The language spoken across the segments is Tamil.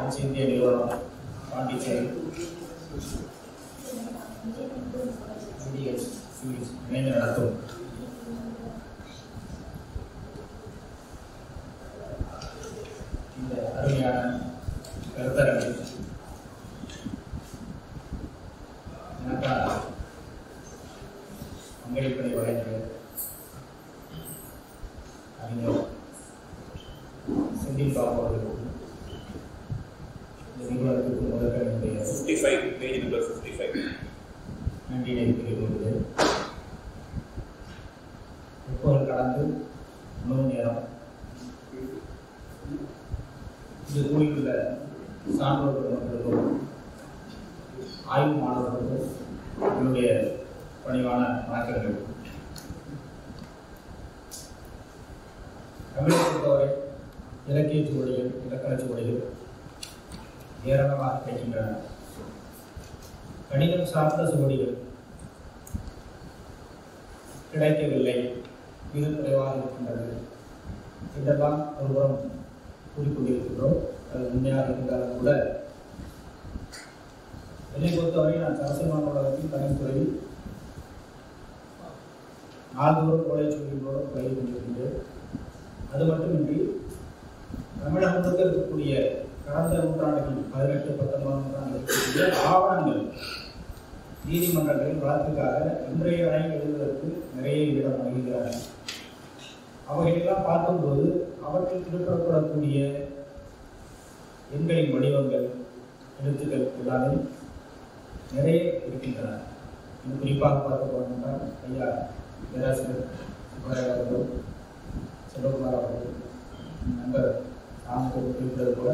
அனைத்து இந்திய நிறுவனம் பாண்டிச்சேரி இந்தியன் ஸ்வீட்ஸ் இணைந்து நடத்தும் இந்த அருமையான கருத்தரங்கில் எனக்கான பங்களிப்பதை வழங்கிய அறிஞர் செந்தில் பாபு அவர்களுக்கும் இந்த நிறுவனத்திற்கு முதற்க என்னுடைய 55, page number 55. நன்றியை தெரிவித்துள்ளது முப்பது கடந்து உணவு நேரம் இது கூடியுள்ள சான்றோர்கள் மக்களுக்கும் ஆய்வு மாணவர்களுக்கும் என்னுடைய பணிவான வணக்கங்கள் தமிழை பொறுத்தவரை இலக்கிய சுவடிகள் இலக்கண சுவடிகள் ஏராளமாக கிடைக்கின்றன கணிதம் சார்ந்த சுவடிகள் கிடைக்கவில்லை மிக குறைவாக இருக்கின்றது இதெல்லாம் ஒருபுறம் கூறிக்கொண்டிருக்கின்றோம் அது உண்மையாக இருந்தாலும் கூட என்னை பொறுத்தவரை நான் அரசியல் உலகத்தில் கணித்துறையில் நாள்தோறும் கோடை சொல்லிகளோடு பழகி கொண்டிருக்கின்றேன் அது மட்டுமின்றி தமிழகம் முழுக்க இருக்கக்கூடிய கடந்த நூற்றாண்டுகளில் பதினெட்டு பத்தொன்பதாம் நூற்றாண்டில் இருக்கக்கூடிய ஆவணங்கள் நீதிமன்றங்களில் வழக்குக்காக இன்றைய வரை எழுதுவதற்கு நிறைய இடம் வழங்குகிறார்கள் அவைகளெல்லாம் பார்க்கும்போது அவற்றில் குறிப்பிடப்படக்கூடிய எண்களின் வடிவங்கள் எழுத்துக்கள் எல்லாமே நிறைய இருக்கின்றன இன்னும் குறிப்பாக பார்க்க போனோம்னால் ஐயா பேராசிரியர் சுப்பராய அவர்கள் செல்வகுமார் அவர்கள் நண்பர் சாமி குறிப்பிட்டது போல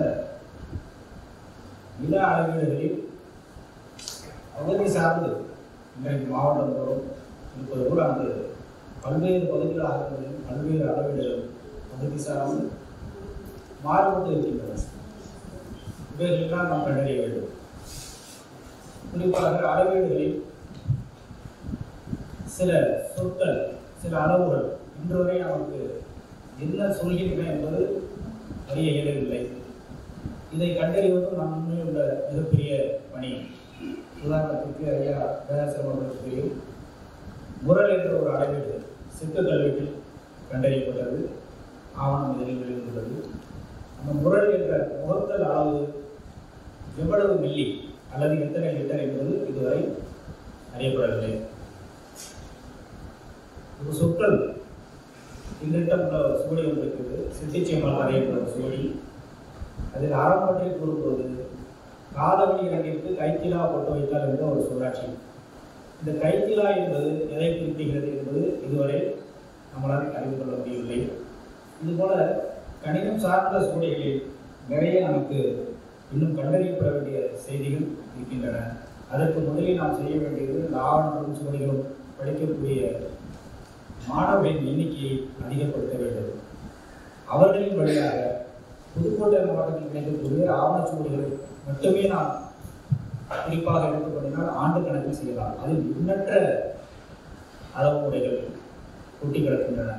நில அளவீடுகளில் பகுதி சார்ந்து இன்றைக்கு மாவட்டம் தோறும் இருப்பது கூட அந்த பல்வேறு பகுதிகளாக இருப்பது பல்வேறு அளவீடுகள் பகுதி சார்ந்து மாறுபட்டு இருக்கின்றன இவைகளெல்லாம் நாம் கண்டறிய வேண்டும் குறிப்பாக அளவீடுகளில் சில சொற்கள் சில அளவுகள் இன்று வரை நமக்கு என்ன சொல்கின்றன என்பது அறிய இயலவில்லை இதை கண்டறிவதும் நம் முன்னே உள்ள மிகப்பெரிய பணி உதாரணத்துக்கு ஐயா பேராசிரியர் அவர்களுக்கு தெரியும் முரல் என்ற ஒரு அளவீடு சித்த கல்வெட்டில் கண்டறியப்பட்டது ஆவணம் இதழில் வெளிவந்துள்ளது அந்த முரல் என்ற முகத்தல் அளவு எவ்வளவு மில்லி அல்லது எத்தனை லிட்டர் என்பது இதுவரை அறியப்படவில்லை ஒரு சொற்கள் இங்கிட்ட உள்ள சுவடி ஒன்று இருக்குது சித்திச்சியம்மாள் அறியப்படும் சுவடி அதில் ஆரம்பத்தை கூறும்போது காதவழி இரண்டிற்கு கைத்திலா போட்டு வைத்தால் என்ற ஒரு சுழற்சி இந்த கைத்திலா என்பது எதை குறிப்பிடுகிறது என்பது இதுவரை நம்மளால் அறிந்து கொள்ள முடியவில்லை இதுபோல கணிதம் சார்ந்த சூழலில் நிறைய நமக்கு இன்னும் கண்டறியப்பட வேண்டிய செய்திகள் இருக்கின்றன அதற்கு முதலில் நாம் செய்ய வேண்டியது இந்த ஆவணங்களும் சுவடிகளும் படிக்கக்கூடிய மாணவர்களின் எண்ணிக்கையை அதிகப்படுத்த வேண்டும் அவர்களின் வழியாக புதுக்கோட்டை மாவட்டத்தில் கிடைக்கக்கூடிய ஆவணச்சுவடிகளை மட்டுமே நாம் குறிப்பாக எடுத்துக்கொண்டால் ஆண்டு கணக்கில் செய்யலாம் அதில் எண்ணற்ற அளவுமுறைகள் கொட்டி கிடக்கின்றன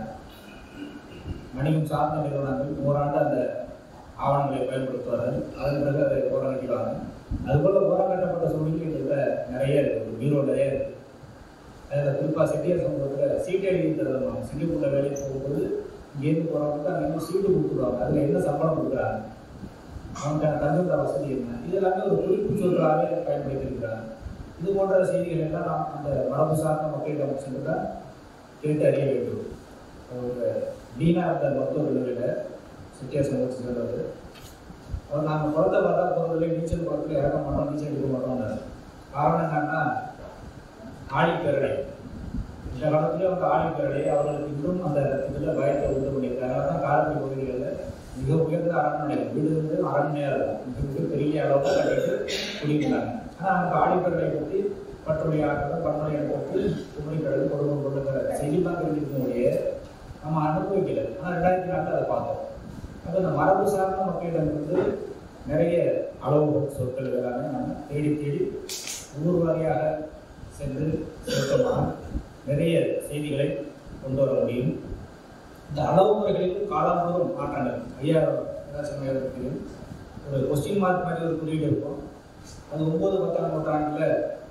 வணிகம் சார்ந்த நிறுவனங்கள் ஓராண்டு அந்த ஆவணங்களை பயன்படுத்துவார்கள் அதன் பிறகு அதை ஓரம் கட்டிடுவாங்க அதுபோல ஓரம் கட்டப்பட்ட சூழ்நிலை இதில் நிறைய இருக்குது பீரோ நிறைய இருக்கு அதில் குறிப்பாக செட்டியார் சமூகத்தில் சீட்டு எழுதி தருவாங்க சிங்கப்பூரில் வேலைக்கு போகும்போது இங்கேருந்து போகிறவங்களுக்கு அங்கே சீட்டு கொடுத்துருவாங்க அதில் என்ன சம்பளம் கொடுக்குறாங்க அவனுக்கான தங்குகிற வசதி என்ன இது எல்லாமே ஒரு குறிப்பு சொற்களாகவே பயன்படுத்தியிருக்கிறாங்க இது போன்ற செய்திகள் எல்லாம் நாம் அந்த மரபு சார்ந்த மக்களிடம் சென்று தான் கேட்டு அறிய வேண்டும் ஒரு டீனா இருந்த மருத்துவ கல்லூரியில் செட்டியார் சமூகத்தை சேர்ந்தவர் அவர் நாங்கள் குளத்தை பார்த்தா போகிறதில்லை நீச்சல் குளத்தில் இறக்க மாட்டோம் நீச்சல் எடுக்க மாட்டோம்னாரு காரணம் என்னன்னா ஆழிப்பேரடை இந்த காலத்துலேயும் அந்த ஆழிப்பேரடை அவர்களுக்கு இன்னும் அந்த இதில் பயத்தை உண்டு பண்ணியிருக்காங்க அதனால தான் காலத்து பகுதிகளில் மிக உயர்ந்த அரண்மனை வீடு வந்து அரண்மனையாக இருக்கும் மிக மிக பெரிய அளவில் கட்டிட்டு குடிக்கிறாங்க ஆனால் நமக்கு ஆழிப்பேரடை பற்றி பற்றுடைய ஆட்கள் பன்முறை பற்றி குமரிக்கடல் கொடுமை கொண்டுங்கிற செய்திலாம் தெரிஞ்சிருக்க முடிய நம்ம அனுபவிக்கல ஆனால் ரெண்டாயிரத்தி நாலில் அதை பார்த்தோம் அப்போ இந்த மரபு சார்ந்த மக்களிடம் வந்து நிறைய அளவு சொற்கள் எல்லாமே நம்ம தேடி தேடி ஊர் வாரியாக சென்று சுருக்கமாக நிறைய செய்திகளை கொண்டு வர முடியும் இந்த அளவு முறைகளுக்கு காலம் முழுவதும் மாற்றங்கள் ஐயா சமயத்தில் ஒரு கொஸ்டின் மார்க் மாதிரி ஒரு குறியீடு இருக்கும் அது ஒன்பது பத்தாம் நூற்றாண்டில்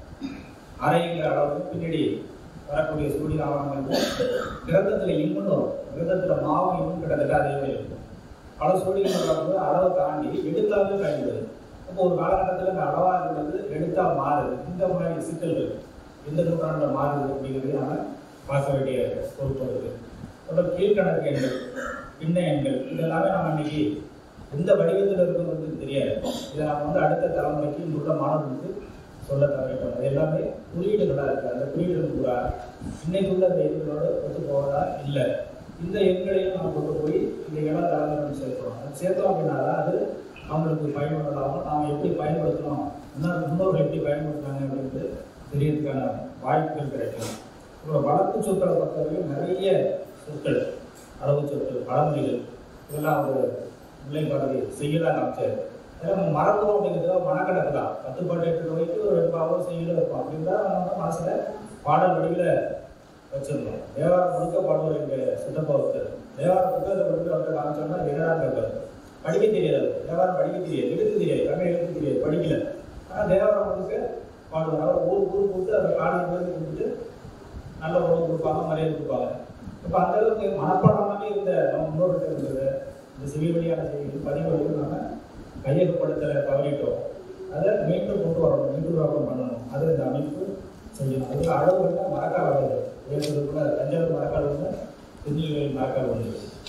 அறைங்கிற அளவு பின்னாடி வரக்கூடிய சூரிய ஆவணங்கள் கிரந்தத்தில் இன்னும் வரும் கிரந்தத்தில் மாவும் இன்னும் கிட்டத்தட்ட அதே மாதிரி இருக்கும் பல சூரியங்கள் வந்து அளவை தாண்டி எழுத்தாவே பயன்படுது அப்போ ஒரு காலகட்டத்தில் இந்த அளவாக இருக்கிறது எழுத்தா மாறுது இந்த மாதிரி சிக்கல்கள் எந்த நூற்றாண்டில் மாறுது அப்படிங்கிறது நாம பார்க்க வேண்டிய பொறுப்பு இருக்கு அப்புறம் கீழ்கணக்கு எண்கள் பின்ன எண்கள் இதெல்லாமே நம்ம இன்னைக்கு எந்த வடிவத்தில் இருக்கிறது தெரியாது இதை நம்ம வந்து அடுத்த தலைமுறைக்கு இங்குள்ள மாணவர்களுக்கு சொல்ல தவறிட்டோம் அது எல்லாமே குறியீடுகளாக இருக்கு அந்த குறியீடுகள் பூரா இன்னைக்கு உள்ள அந்த எண்களோடு ஒத்து போவதா இல்லை இந்த எண்களையும் நம்ம கொண்டு போய் இந்த இள தலைமுறை சேர்க்கிறோம் அது சேர்த்தோம் அப்படின்னா தான் அது அவங்களுக்கு பயனுள்ளதாகவும் நாம் எப்படி பயன்படுத்தணும் முன்னாடி முன்னோர்கள் எப்படி பயன்படுத்துனாங்க அப்படின்றது தெரியறதுக்கான வாய்ப்புகள் கிடைக்கும் இப்போ வழக்கு சொற்களை பொறுத்தவரைக்கும் நிறைய சொற்கள் அளவு சொற்கள் பழமொழிகள் இதெல்லாம் ஒரு முல்லைப்பாடலை செய்யலாம் காமிச்சாரு ஏன்னா நம்ம மறந்துடும் அப்படிங்கிறது மனக்கணக்கு தான் பத்துப்பாட்டு எட்டு ரூபாய்க்கு ஒரு பாவம் செய்யல இருக்கும் அப்படின்னு தான் நம்ம வந்து மனசுல பாடல் வடிவில் வச்சிருந்தோம் தேவாரம் முழுக்க பாடுவார் எங்க சித்தப்பா ஒருத்தர் தேவாரம் புத்தகத்தை கொண்டு அவர்கிட்ட காமிச்சோம்னா என்னடா கேட்பாரு படிக்க தெரியாது தேவாரம் படிக்க தெரியாது எழுத்து தெரியாது தமிழ் எழுத்து தெரியாது படிக்கல ஆனால் தேவாரம் முழுக்க பாடுவார் அவர் ஊர் ஊர் கொடுத்து அதை பாடல் பேர் கொடுத்துட்டு நல்ல உணவு கொடுப்பாங்க மரியாதை கொடுப்பாங்க இப்போ அந்த அளவுக்கு மனப்பாடமாகவே இருந்த நம்ம முன்னோர்கள் இருந்தது இந்த செவி வழியான செய்திகள் பதிவு வழிகள் நம்ம கையகப்படுத்தலை தவறிட்டோம் அதை மீண்டும் கொண்டு வரணும் மீண்டும் பண்ணணும் அது இந்த அமைப்பு செய்யணும் அதுக்கு அளவு வந்து மரக்கால் அளவு உயர்ந்ததுக்குள்ள தஞ்சாவூர் மரக்கால் ஒன்று திருநெல்வேலி மரக்கால் ஒன்று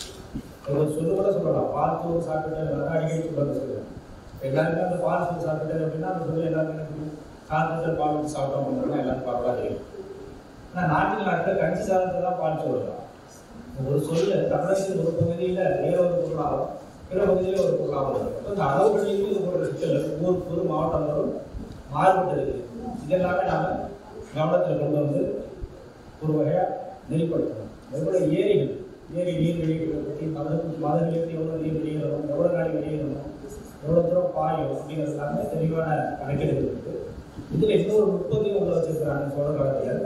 ஒரு சொல்லு கூட சொல்லலாம் பால் சோறு சாப்பிட்டு அடிக்கடி சொல்லுவாங்க சொல்லுவேன் எல்லாருமே அந்த பால் சோறு சாப்பிட்டது அப்படின்னா அந்த சொல்லி எல்லாருமே சாதத்தில் பால் ஊற்றி சாப்பிட்டோம் அப்படின்னா எல்லாரும் பாலா தெரியும் ஆனால் நாட்டில் நாட்டில் கஞ்சி சாதத்தை தான் பால் சொல்லலாம் ஒரு சொல்ல தமிழகத்தில் ஒரு பகுதியில் வேற ஒரு பொருளாகும் பிற பகுதியில் ஒரு பொருளாகும் வரும் அப்ப இந்த அளவுகளிலும் இது போன்ற சிக்கல் இருக்கு. ஊர் ஒரு மாவட்டம் வரும் மாறுபட்டு இருக்கு இதெல்லாமே நாம கவனத்தில் கொண்டு வந்து ஒரு வகையாக நெறிப்படுத்தணும் அதுபோல ஏரிகள் ஏரி நீர் வெளியிடுறதை பற்றி மத மதங்களுக்கு எவ்வளோ நீர் வெளியிடணும் எவ்வளோ நாள் வெளியிடணும் எவ்வளோ தூரம் பாயும் அப்படிங்கிறது எல்லாமே தெளிவான கணக்கெடுப்பு இருக்கு இதில் இன்னொரு முப்பத்தையும் உள்ள வச்சிருக்கிறாங்க சோழ காலத்தில்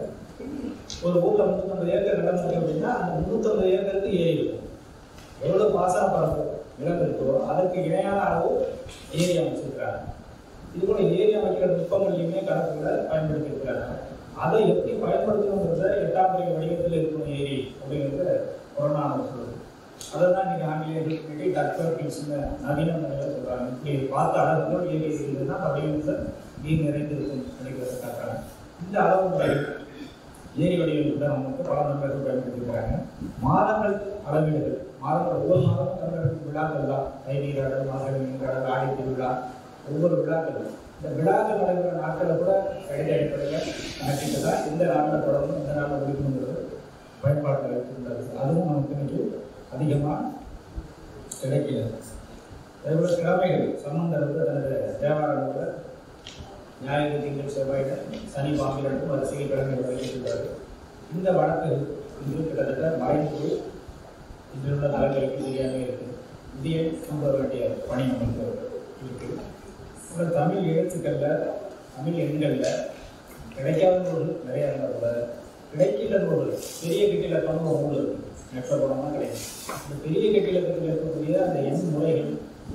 ஒரு ஊர்ல முந்நூற்றம்பது ஏக்கர் நிலம் இருக்கு அப்படின்னா அந்த முந்நூற்றம்பது ஏக்கருக்கு ஏரி இருக்கும் எவ்வளோ பாசன பரப்பு நிலம் இருக்கோ அதற்கு இணையான அளவு ஏரி அமைச்சிருக்கிறாங்க இது போல ஏரி அமைக்கிற நுட்பங்களையுமே கணக்குகளை பயன்படுத்தி இருக்கிறாங்க அதை எப்படி பயன்படுத்தணுங்கிறத எட்டாம் பிரிவு வடிவத்தில் இருக்கணும் ஏரி அப்படிங்கிறத கொரோனா சொல்லுது அதை தான் இன்னைக்கு ஆங்கிலேயர்கள் டக்டர்கிங்ஸ்னு நவீன முறையில் சொல்றாங்க இப்படி பார்த்த அளவுகள் ஏரி இருந்ததுன்னா வடிவத்தில் நீர் நிறைந்திருக்கும் அப்படிங்கிறத காட்டுறாங்க இந்த அளவு முறை ஏரி வடிவில் தான் நமக்கு பல நண்பர்கள் பயன்படுத்தியிருக்காங்க மாதங்கள் அளவீடுகள் மாதங்கள் ஒவ்வொரு மாதமும் தமிழகத்துக்கு விழாக்கள் தான் தை நீராடல் மாதவி நீராடல் ஆடி திருவிழா ஒவ்வொரு விழாக்கள் இந்த விழாக்கள் நடைபெற நாட்களை கூட கடித அடிப்படையில் கணக்கிட்டு தான் இந்த நாளில் தொடங்கணும் இந்த நாளில் முடிக்கணுங்கிறது பயன்பாட்டில் வைத்திருந்தது அதுவும் நமக்கு இன்னைக்கு அதிகமாக கிடைக்கிறது அதேபோல கிழமைகள் சம்பந்தர் வந்து தனது தேவாலயத்தில் ஞாயிறு திங்கள் செவ்வாயில் சனி பாம்பிரண்டும் வரிசையில் கிழமை வெளியிட்டுள்ளார் இந்த வழக்கு இன்று கிட்டத்தட்ட மறைந்து போய் இன்று உள்ள நலன்களுக்கு தெரியாமல் இருக்குது இதையே கொண்டு வர வேண்டிய பணி நமக்கு இருக்குது அப்புறம் தமிழ் எழுத்துக்களில் தமிழ் எண்களில் கிடைக்காத நூல் நிறைய இருந்தால் கூட கிடைக்கிற நூல் பெரிய கட்டிலக்கணம் ஒரு நூல் இருக்குது நெட்டபுரமாக கிடையாது இந்த பெரிய கட்டிலக்கத்தில் இருக்கக்கூடிய அந்த எண் முறைகள்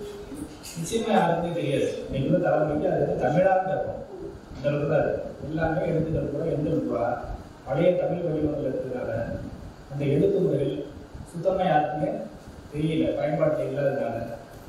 நிச்சயமா யாருக்குமே தெரியாது இன்னைக்கு உள்ள தலைமுறைக்கு அது வந்து தமிழாக இருக்கும் அந்த அளவுக்கு தான் இருக்கு. எல்லாமே எழுத்துக்கள் கூட எந்த ரூபா பழைய தமிழ் வடிவங்கள் இருக்கிறதுனால அந்த எழுத்து முறைகள் சுத்தமாக யாருக்குமே தெரியல பயன்பாட்டில் இல்லாததுனால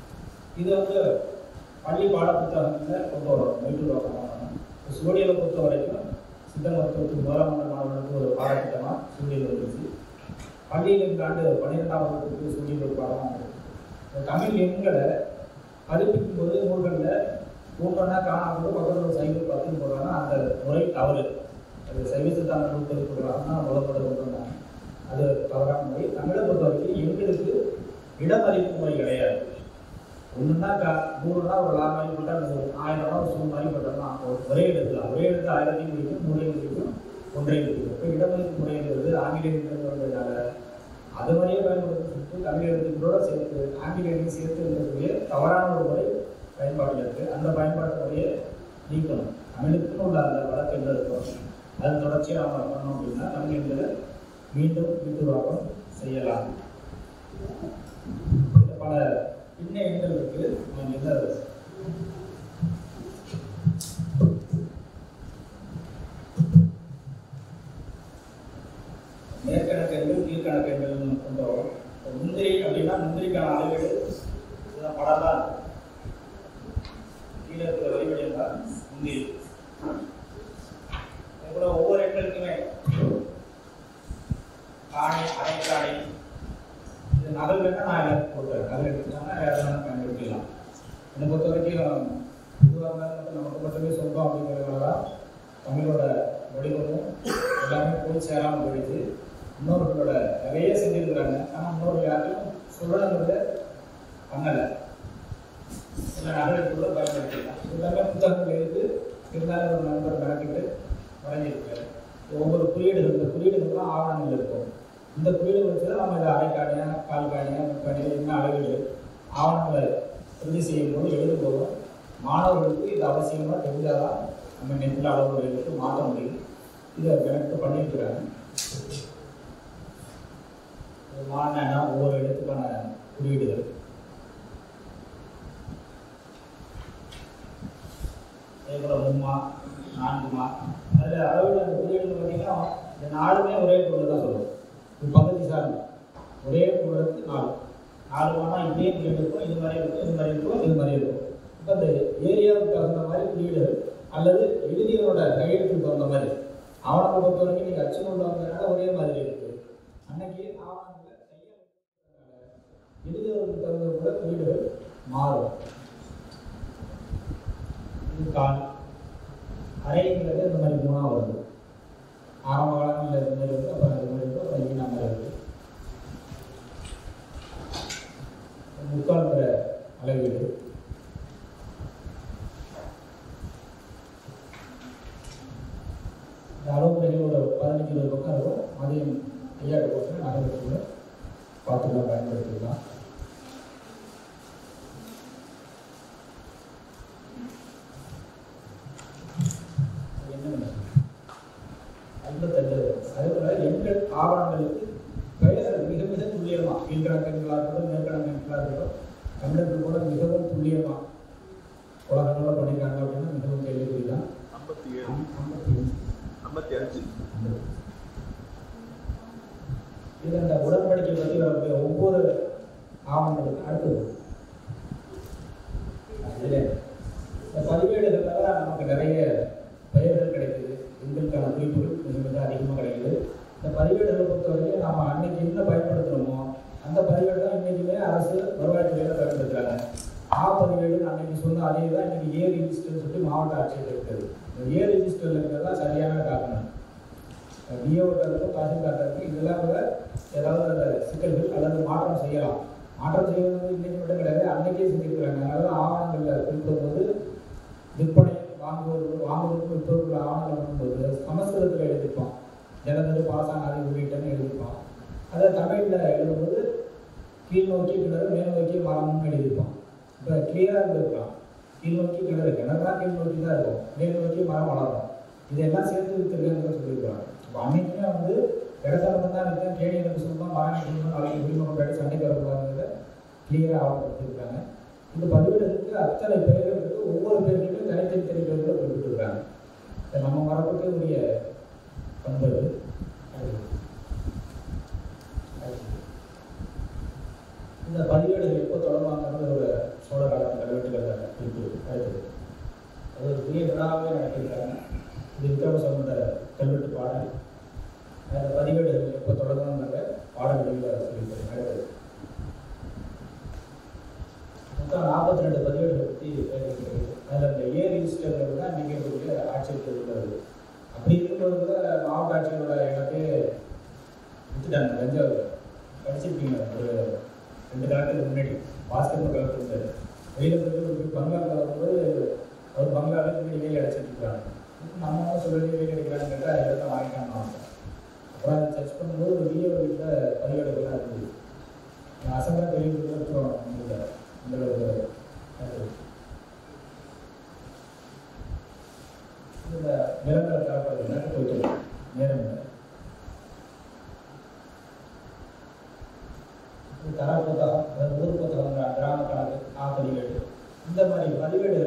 இது வந்து பள்ளி பாட புத்தகத்தில் கொண்டு வரும் மீட்டுருவாக்கம் சூழியலை பொறுத்த வரைக்கும் சித்த மருத்துவத்துக்கு முதலாம் ஆண்டு மாணவர்களுக்கு ஒரு பாடத்திட்டமாக சூழியல் வந்துச்சு பள்ளியில் இந்த ஆண்டு பன்னிரெண்டாம் வகுப்புக்கு சூழியல் ஒரு பாடமாக இருக்கு இந்த தமிழ் எண்களை பதிப்பிக்கும் போது நூல்களில் ஒன்றொன்னா காணாமல் பக்கத்தில் ஒரு சைக்கிள் பத்துன்னு போடுறாங்கன்னா அந்த முறை தவறு அது சைவ சித்தாந்த நூல்கள் போடுறாங்கன்னா முதல்பட கொண்டுறாங்க அது தவறான முறை தமிழை பொறுத்த வரைக்கும் எண்களுக்கு இடமதிப்பு முறை கிடையாது ஒன்றுனா கா நூறுனா ஒரு லா மாதிரி போட்டால் நூறு ஆயிரம்னா ஒரு சூ மாதிரி போட்டோம்னா ஒரே இடத்துல ஒரே இடத்துல ஆயிரத்தையும் முடிக்கும் நூறையும் முடிக்கும் ஒன்றையும் முடிக்கும் இப்போ இடமதிப்பு முறைங்கிறது ஆங்கிலேயர்கள் வந்ததுனால அது மாதிரியே பயன்படுத்தி தமிழ் எழுத்துக்களோட சேர்த்து ஆங்கிலேயரையும் சேர்த்து இருக்கக்கூடிய தவறான ஒரு முறை பயன்பாட்டில் இருக்கு அந்த பயன்பாட்டு முறையை நீக்கணும் தமிழுக்குன்னு உள்ள அந்த வழக்கு என்ன இருக்கும் அது தொடர்ச்சியாக நம்ம பண்ணோம் அப்படின்னா தமிழ் எண்களை மீண்டும் வீட்டுருவாக்கம் செய்யலாம் இதுல பல பின்ன எண்கள் இருக்கு நம்ம எந்த மேற்கணக்கெண்கள் கீழ்கணக்கெண்கள் கொண்டோம் இப்ப முந்திரி அப்படின்னா முந்திரிக்கான அளவீடு இதுதான் படம் தான் கீழே இருக்கிற வரிவடியம் தான் முந்திரி அதுபோல ஒவ்வொரு எண்களுக்குமே காணி அரைக்காணி இது நகல் வேணா நான் எல்லாருக்கும் கொடுக்குறேன் நகல் எடுத்துட்டாங்கன்னா யாரும் பயன்படுத்திக்கலாம் என்னை பொறுத்த வரைக்கும் இதுவாக இருந்தாலும் மட்டும் நமக்கு மட்டுமே சொந்தம் அப்படிங்கிறதுனால தான் தமிழோட வடிவமும் எல்லாமே போய் சேராமல் போயிடுது இன்னொருத்தரோட நிறைய செஞ்சிருக்கிறாங்க ஆனால் இன்னொரு யாருக்கும் சொல்லணுங்கிறத பண்ணலை சில நகரத்துக்குள்ள பயன்படுத்திக்கலாம் எல்லாமே புத்தகங்கள் இருக்கு இருந்தாலும் ஒரு நண்பர் மெனக்கிட்டு வரைஞ்சிருக்காரு ஒவ்வொரு குறியீடுகள் இந்த குறியீடுகள்லாம் ஆவணங்கள் இருக்கும் இந்த குறியீடு வச்சு தான் நம்ம இதை அரைக்காணியா கால் காணியா முக்காணியா என்ன அளவீடு ஆவணங்களை உறுதி செய்யும் போது எழுதும் போதும் மாணவர்களுக்கு இது அவசியமாக தெரிஞ்சாதான் நம்ம நெட்டில் அளவுகளை எடுத்து மாற்ற முடியும் இதை கணக்கு பண்ணியிருக்கிறாங்க மாறினா ஒவ்வொரு இடத்துக்கான குறியீடுகள் அதே போல் மும்மா நான்குமா அதில் அளவில் அந்த குறியீடுகள் பார்த்தீங்கன்னா இந்த நாலுமே ஒரே பொருள் தான் சொல்லுவோம் இது பகுதி சார்ந்து ஒரே பொருளுக்கு நாலு நாலு மானா இதே குறியீடு இருக்கும் இது மாதிரி இருக்கும் இது மாதிரி இருக்கும் இது மாதிரி இருக்கும் இப்போ அந்த ஏரியாவுக்கு தகுந்த மாதிரி குறியீடுகள் அல்லது எழுதியவரோட கையெழுத்துக்கு தகுந்த மாதிரி ஆவணத்தை பொறுத்த வரைக்கும் நீங்கள் அச்சு கொண்டு வந்ததுனால ஒரே மாதிரி இருக்குது அன்னைக்கு ஆவணங்களை கையால் எழுதியவருக்கு தகுந்த கூட குறியீடுகள் மாறும் இது கால் அறைங்கிறது இந்த மாதிரி மூணாக வருது ஆரம்ப காலங்களில் இந்த மாதிரி இருக்குது அப்புறம் இந்த மாதிரி இருக்குது அப்புறம் ஈனா மாதிரி இருக்குது முக்கால்ங்கிற அளவீடு இந்த அளவுகளில் ஒரு பதினஞ்சு இருபது பக்கம் இருக்கும் அதையும் கையாட்டு போட்டு நகரத்துக்குள்ள பார்த்துக்கலாம் பயன்படுத்திக்கலாம் என்ன ஐம்பத்தஞ்சு அதே போல எண்கள் ஆவணங்களுக்கு பெயர் மிக மிக துல்லியமா கீழ்கணக்கெண்களாக இருக்கட்டும் மேற்கணக்கெண்களாக இருக்கட்டும் தமிழர்கள் கூட மிகவும் துல்லியமா உலகங்களோட பண்ணியிருக்காங்க அப்படின்னா மிகவும் கேள்விக்குறி தான் ஐம்பத்தி ஏழு ஐம்பத்தி அஞ்சு ஐம்பத்தி அஞ்சு இது அந்த உடன்படிக்கை பற்றி வரக்கூடிய ஒவ்வொரு ஆவணங்களுக்கும் அடுத்தது அதில் இந்த பதிவேடுகளால நமக்கு நிறைய பெயர்கள் கிடைக்குது எங்களுக்கான குறிப்புகள் மிக மிக அதிகமாக கிடைக்குது இந்த பதிவேடுகளை பொறுத்த வரைக்கும் நம்ம அன்னைக்கு என்ன பயன்படுத்துகிறோமோ அந்த பதிவேடு தான் இன்னைக்குமே அரசு வருவாய்த்துறையில் பயன்படுத்துகிறாங்க ஆ பதிவேடுன்னு அன்னைக்கு சொன்ன அதே தான் இன்னைக்கு ஏ ரிஜிஸ்டர்னு சொல்லி மாவட்ட ஆட்சியர் இருக்குது இந்த ஏ ரிஜிஸ்டரில் இருக்கிறது தான் சரியான டாக்குமெண்ட் டிஓட்ட இருக்கும் தாசில்தார்ட்ட இருக்கு இதெல்லாம் கூட ஏதாவது அந்த சிக்கல்கள் அல்லது மாற்றம் செய்யலாம் மாற்றம் செய்வது வந்து இன்னைக்கு மட்டும் கிடையாது அன்னைக்கே செஞ்சிருக்கிறாங்க அதனால ஆவணங்களில் குறிப்பிடும்போது விற்பனை வாங்குவது வாங்குவதற்கு விற்பதற்குள்ள ஆவணங்கள் பண்ணும்போது சமஸ்கிருதத்தில் எழுதியிருப்போம் ஜனதரு பாசானாதி உள்ளிட்டன்னு எழுதியிருப்போம் அதை தமிழில் எழுதும்போது கீழ் நோக்கி கிணறு மேல் நோக்கி மரம்னு எழுதியிருப்போம் இப்போ கிளியராக இருந்திருக்கலாம் கீழ் நோக்கி கிணறு கிணறுனா கீழ் நோக்கி தான் இருக்கும் மேல் நோக்கி மரம் வளரும் இதெல்லாம் சேர்த்து வித்துருக்கேன்னு சொல்லியிருக்காங்க இப்போ அன்னைக்குமே வந்து இடத்தளம் தான் இருக்கேன் கேணி எனக்கு சொந்தம் மரம் எனக்கு சொந்தம் நாளைக்கு உரிமை கொண்டாடி சண்டைக்கு வரக்கூடாதுங்கிறத கிளியராக ஆவணப்படுத்திருக்காங்க இந்த பதிவேடுகளுக்கு அத்தனை பெயர்களுக்கு ஒவ்வொரு பேர்களுக்கும் தனித்தனி தனி பெயர்களை குறிப்பிட்டிருக்காங்க இதை நம்ம மரபுக்கு உரிய பண்பு அது. இந்த பதிவேடுகள் எப்போ தொடர்பாங்கிறது ஒரு சோழ காலத்து கல்வெட்டுகளில் குறிப்பு அடுத்தது அது ஒரு பெரிய விழாவே நடத்தியிருக்காங்க இது விக்ரம சம்பந்த கல்வெட்டு பாடல் அந்த பதிவேடுகள் எப்போ தொடங்கணுங்கிற பாடல்களில் சொல்லியிருக்காங்க அடுத்தது மொத்தம் நாற்பத்தி ரெண்டு பதிவேடுகளை பற்றி பேசியிருக்கிறது அதில் இந்த ஏ ரிஜிஸ்டர்கள் தான் இன்றைக்கி இருக்கக்கூடிய ஆட்சியர்கள் உள்ளது அப்படி இருக்கும்போது கூட மாவட்ட ஆட்சியரோட இடத்தை வித்துட்டாங்க தஞ்சாவூர் படிச்சிருப்பீங்க ஒரு ரெண்டு காலத்துக்கு முன்னாடி பாஸ்கெட் காலத்து இருந்தார் வெளியில் போய் ஒரு பங்களாவில் வரும்போது அவர் பங்களாவில் முன்னாடி வேலை அடைச்சிட்டு இருக்காங்க நம்ம என்ன சொல்லி வேலை அடிக்கிறான்னு கேட்டால் இடத்த வாங்கிட்டாங்க அப்புறம் அதை சர்ச் பண்ணும்போது ஒரு வீடியோ வீட்டில் பதிவேடுகள்லாம் இருக்குது அசம்பளம் வெளியில் அப்புறம் இந்த இந்த ஒரு அது. இந்த நிரந்தர தரப்படுது நட்டு போயிட்டு நேரம் இல்லை. இது தர புத்தகம் அதாவது ஊர் புத்தகம் கிராம கணக்கு ஆ பதிவேடு இந்த மாதிரி பதிவேடுகள்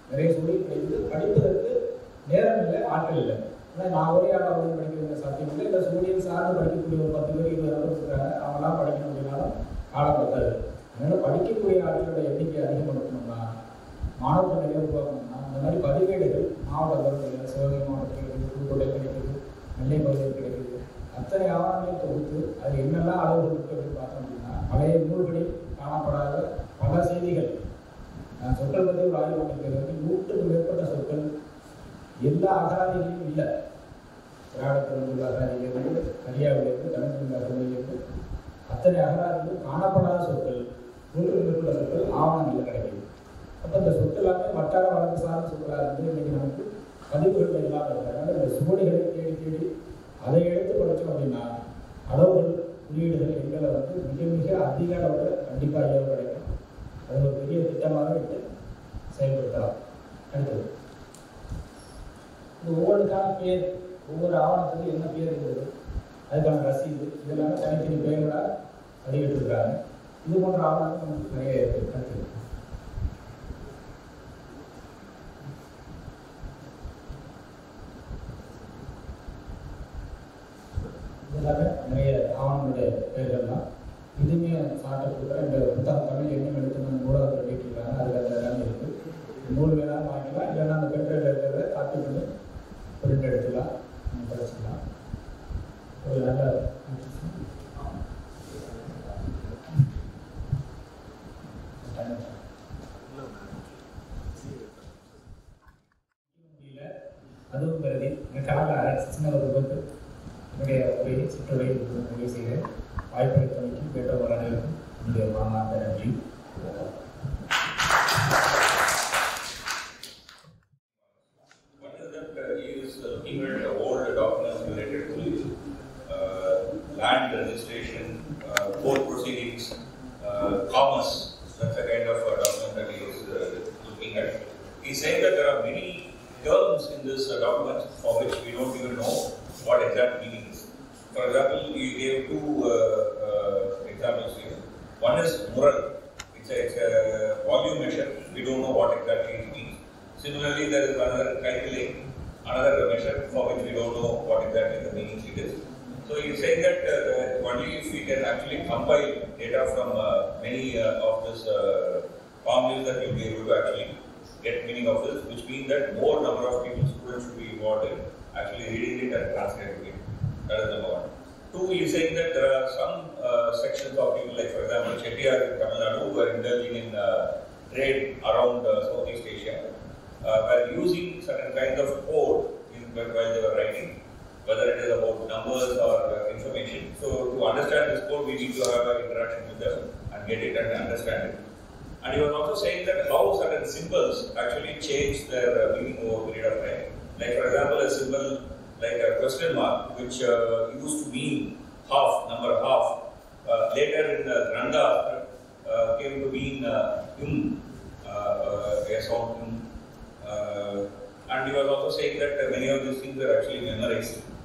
நிறைய சூழல் கிடைக்குது படிப்பதற்கு நேரம் இல்லை ஆட்கள் இல்லை ஆனால் நான் ஒரே ஆளாக வந்து படிக்கிற சாத்தியம் இல்லை இல்லை சூரியன் சார்ந்து படிக்கக்கூடிய ஒரு பத்து பேர் இருபது நபர் இருக்காங்க அவங்களாம் படிக்கணும் அப்படின்னாலும் காலம் பத்தாது அதனால படிக்கக்கூடிய ஆட்களோட எண்ணிக்கை அதிகப்படுத்தணும்னா மாணவர்கள் நிறைய உருவாக்கணும்னா இந்த மாதிரி பதிவேடுகள் மாவட்ட பகுதிகளில் சிவகங்கை மாவட்டத்தில் இருக்குது புதுக்கோட்டை கிடைக்குது நெல்லை பகுதியில் கிடைக்குது அத்தனை ஆவணங்களையும் தொகுத்து அது என்னெல்லாம் அளவுகள் இருக்கு அப்படின்னு பார்த்தோம் அப்படின்னா பழைய நூல்களில் காணப்படாத பல செய்திகள் நான் சொற்கள் பற்றி ஒரு ஆய்வு பண்ணிக்கிறது நூற்றுக்கு மேற்பட்ட சொற்கள் எல்லா அகராதிகளிலும் இல்லை திராவிடத்தில் உள்ள அகராதியிலிருந்து கரியாவிலிருந்து தமிழ் அகராதியிலிருந்து அத்தனை அகராதிகளும் காணப்படாத சொற்கள் நூற்றுக்கு மேற்பட்ட சொற்கள் ஆவணங்களில் கிடைக்குது அப்போ இந்த சொற்கள் எல்லாமே வட்டார வழக்கு சார்ந்த சொற்களாக இருந்து இன்னைக்கு நமக்கு பதிவுகள் இல்லாமல் இருக்கிறாங்க இந்த சுவடிகளை தேடி தேடி அதை எடுத்து படித்தோம் அப்படின்னா அளவுகள் குறியீடுகள் எண்களை வந்து மிக மிக அதிக அளவில் கண்டிப்பாக ஐயாவு கிடைக்கும் அது ஒரு பெரிய திட்டமாக விட்டு செயல்படுத்தலாம் அடுத்தது இந்த ஒவ்வொன்றுக்கான பேர் ஒவ்வொரு ஆவணத்துக்கு என்ன பேர் இருக்குது அதுக்கான ரசீது இதெல்லாம் தனித்தனி பெயர்களாக பதிவிட்டிருக்காங்க இது போன்ற ஆவணங்கள் நமக்கு நிறைய இருக்கு அடுத்தது இதெல்லாமே நிறைய ஆவணங்களுடைய பெயர்கள் தான் இதுவுமே சாட்டை கொடுக்குற இந்த புத்தகம் தமிழ் என்ன எடுத்து நூலகத்தில் வெளியிட்டிருக்காங்க அதில் அந்த எல்லாமே இருக்குது நூல் வேணாலும் வாங்கிக்கலாம் இல்லைன்னா அந்த பெட்ரோல் இருக்கிறத காப்பி பண்ணி பிரிண்ட் எடுத்துக்கலாம் நம்ம படிச்சுக்கலாம் ஒரு நல்ல முடியல அதுவும் கருதி எனக்காக அரை சின்ன ஒரு விபத்து என்னுடைய உரையை சிற்றுரையை நிறைவு செய்கிறேன் வாய்ப்பளித்தமைக்கு பெற்றோர் அனைவருக்கும் என்னுடைய மாநாட்ட நன்றி One is that uh, he is uh, looking at uh, all the documents related to uh, land registration, uh, court proceedings, uh, commerce. That's the kind of uh, document that he is uh, looking at. He's saying that there are many terms in this uh, document for which we don't even know what exact meaning is. For example, he gave two uh, uh, examples here. One is mural. It's a, it's a volume measure. We don't know what exactly it means. Similarly, there is another calculating, another measure for which we don't know what exactly the meaning it is. So he is saying that uh, only if we can actually compile data from uh, many uh, of this uh, palm leaves that we will be able to actually get meaning of this, which means that more number of people, students should be involved in actually reading it and translating it. That is number one. Two, he is saying that there are some uh, sections of people, like for example, Chettiar in Tamil Nadu, who are indulging in uh, trade around uh, Southeast Asia, uh, were using certain kinds of code in, while they were writing, whether it is about numbers or uh, information. So to understand this code, we need to have an interaction with them and get it and understand it. And he was also saying that how certain symbols actually change their uh, meaning over a period of time. Like for example, a symbol like a question mark, which uh, used to mean half, number half, uh, later in the Granda uh, came to mean uh, um, uh, uh, a sound um. Uh, and he was also saying that uh, many of these things were actually memorized